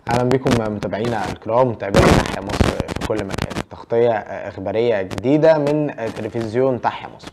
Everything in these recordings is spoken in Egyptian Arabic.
اهلا بكم متابعينا الكرام متابعين تحيا مصر في كل مكان تغطيه اخباريه جديده من تلفزيون تحيا مصر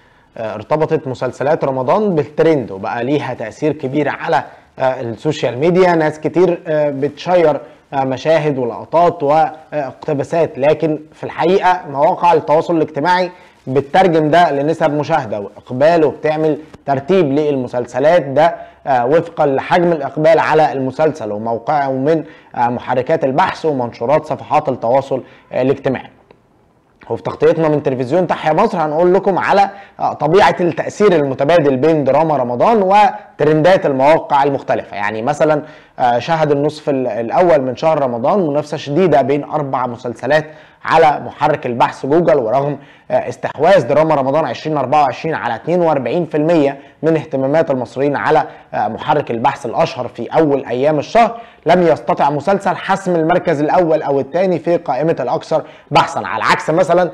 ارتبطت مسلسلات رمضان بالترند وبقى ليها تاثير كبير على السوشيال ميديا ناس كتير بتشير مشاهد ولقطات واقتباسات لكن في الحقيقه مواقع التواصل الاجتماعي بتترجم ده لنسب مشاهده واقبال وبتعمل ترتيب للمسلسلات ده وفقا لحجم الاقبال على المسلسل وموقعه من محركات البحث ومنشورات صفحات التواصل الاجتماعي وفي تغطيتنا من تلفزيون تحيا مصر هنقول لكم على طبيعه التاثير المتبادل بين دراما رمضان وترندات المواقع المختلفه يعني مثلا شهد النصف الاول من شهر رمضان منافسه شديده بين اربع مسلسلات على محرك البحث جوجل ورغم استحواذ دراما رمضان 2024 على 42% من اهتمامات المصريين على محرك البحث الاشهر في اول ايام الشهر لم يستطع مسلسل حسم المركز الاول او الثاني في قائمه الاكثر بحثا على عكس مثلا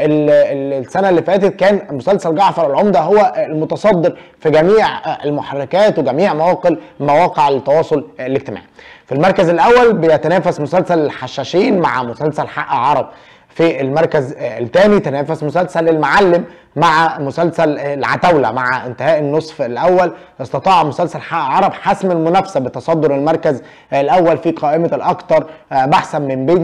السنه اللي فاتت كان مسلسل جعفر العمده هو المتصدر في جميع المحركات وجميع مواقع مواقع التواصل الاجتماعي في المركز الاول بيتنافس مسلسل الحشاشين مع مسلسل حق عرب في المركز الثاني تنافس مسلسل المعلم مع مسلسل العتاولة مع انتهاء النصف الأول استطاع مسلسل حق عرب حسم المنافسة بتصدر المركز الأول في قائمة الأكثر بحثا من بين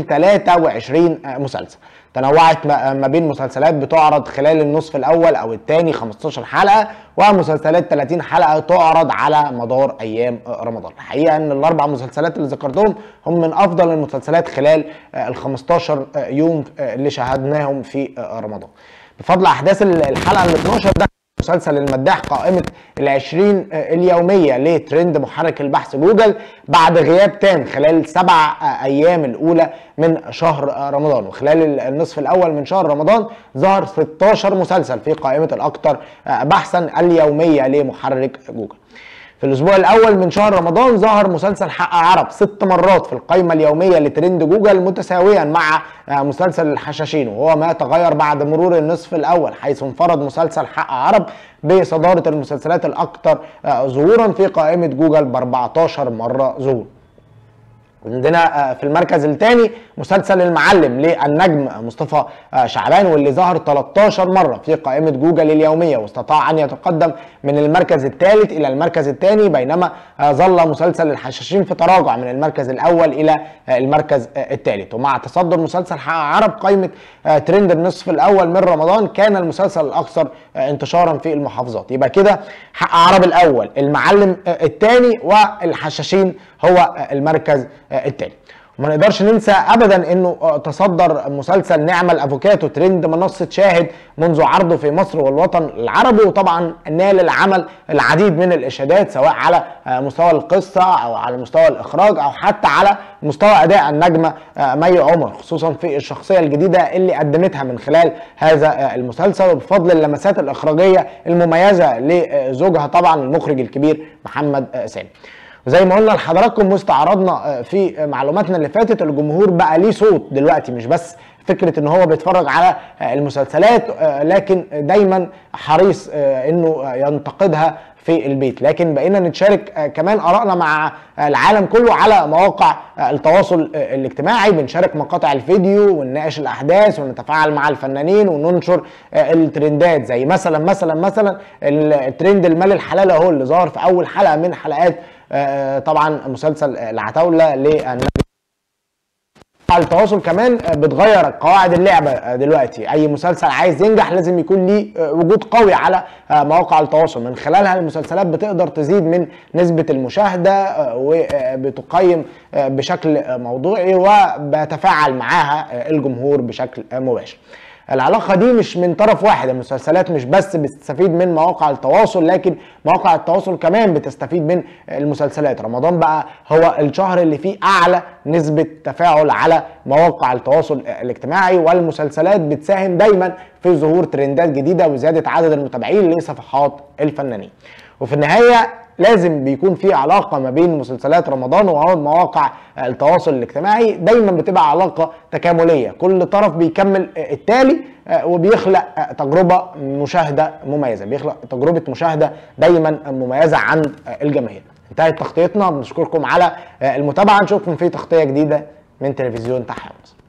23 مسلسل تنوعت ما بين مسلسلات بتعرض خلال النصف الاول او الثاني 15 حلقه ومسلسلات 30 حلقه تعرض على مدار ايام رمضان الحقيقه ان الاربع مسلسلات اللي ذكرتهم هم من افضل المسلسلات خلال ال 15 يوم اللي شاهدناهم في رمضان بفضل احداث الحلقه ال 12 ده مسلسل المداح قائمة العشرين اليومية لترند محرك البحث جوجل بعد غياب تام خلال السبع أيام الأولى من شهر رمضان وخلال النصف الأول من شهر رمضان ظهر 16 مسلسل في قائمة الأكثر بحثا اليومية لمحرك جوجل في الاسبوع الاول من شهر رمضان ظهر مسلسل حق عرب ست مرات في القائمه اليوميه لترند جوجل متساويا مع مسلسل الحشاشين وهو ما تغير بعد مرور النصف الاول حيث انفرد مسلسل حق عرب بصداره المسلسلات الاكثر ظهورا في قائمه جوجل ب 14 مره ظهور عندنا في المركز الثاني مسلسل المعلم للنجم مصطفى شعبان واللي ظهر 13 مره في قائمه جوجل اليوميه واستطاع ان يتقدم من المركز الثالث الى المركز الثاني بينما ظل مسلسل الحشاشين في تراجع من المركز الاول الى المركز الثالث ومع تصدر مسلسل حق عرب قائمه ترند النصف الاول من رمضان كان المسلسل الاكثر انتشارا في المحافظات يبقى كده حق عرب الاول المعلم الثاني والحشاشين هو المركز الثاني وما نقدرش ننسى ابدا انه تصدر مسلسل نعمة الافوكاتو ترند منصه شاهد منذ عرضه في مصر والوطن العربي وطبعا نال العمل العديد من الاشادات سواء على مستوى القصه او على مستوى الاخراج او حتى على مستوى اداء النجمه مي عمر خصوصا في الشخصيه الجديده اللي قدمتها من خلال هذا المسلسل وبفضل اللمسات الاخراجيه المميزه لزوجها طبعا المخرج الكبير محمد سامي وزي ما قلنا لحضراتكم واستعرضنا في معلوماتنا اللي فاتت الجمهور بقى ليه صوت دلوقتي مش بس فكره ان هو بيتفرج على المسلسلات لكن دايما حريص انه ينتقدها في البيت لكن بقينا نتشارك كمان ارائنا مع العالم كله على مواقع التواصل الاجتماعي بنشارك مقاطع الفيديو ونناقش الاحداث ونتفاعل مع الفنانين وننشر الترندات زي مثلا مثلا مثلا الترند المال الحلال اهو اللي ظهر في اول حلقه من حلقات طبعا مسلسل العتاوله للنبي التواصل كمان بتغير قواعد اللعبه دلوقتي اي مسلسل عايز ينجح لازم يكون ليه وجود قوي على مواقع التواصل من خلالها المسلسلات بتقدر تزيد من نسبه المشاهده وبتقيم بشكل موضوعي وبتفاعل معاها الجمهور بشكل مباشر العلاقه دي مش من طرف واحد المسلسلات مش بس بتستفيد من مواقع التواصل لكن مواقع التواصل كمان بتستفيد من المسلسلات رمضان بقى هو الشهر اللي فيه اعلى نسبه تفاعل على مواقع التواصل الاجتماعي والمسلسلات بتساهم دايما في ظهور ترندات جديده وزياده عدد المتابعين لصفحات الفنانين وفي النهايه لازم بيكون في علاقه ما بين مسلسلات رمضان ومواقع التواصل الاجتماعي دايما بتبقى علاقه تكامليه كل طرف بيكمل التالي وبيخلق تجربه مشاهده مميزه بيخلق تجربه مشاهده دايما مميزه عند الجماهير انتهت تغطيتنا بنشكركم على المتابعه نشوفكم في تغطيه جديده من تلفزيون تحيا مصر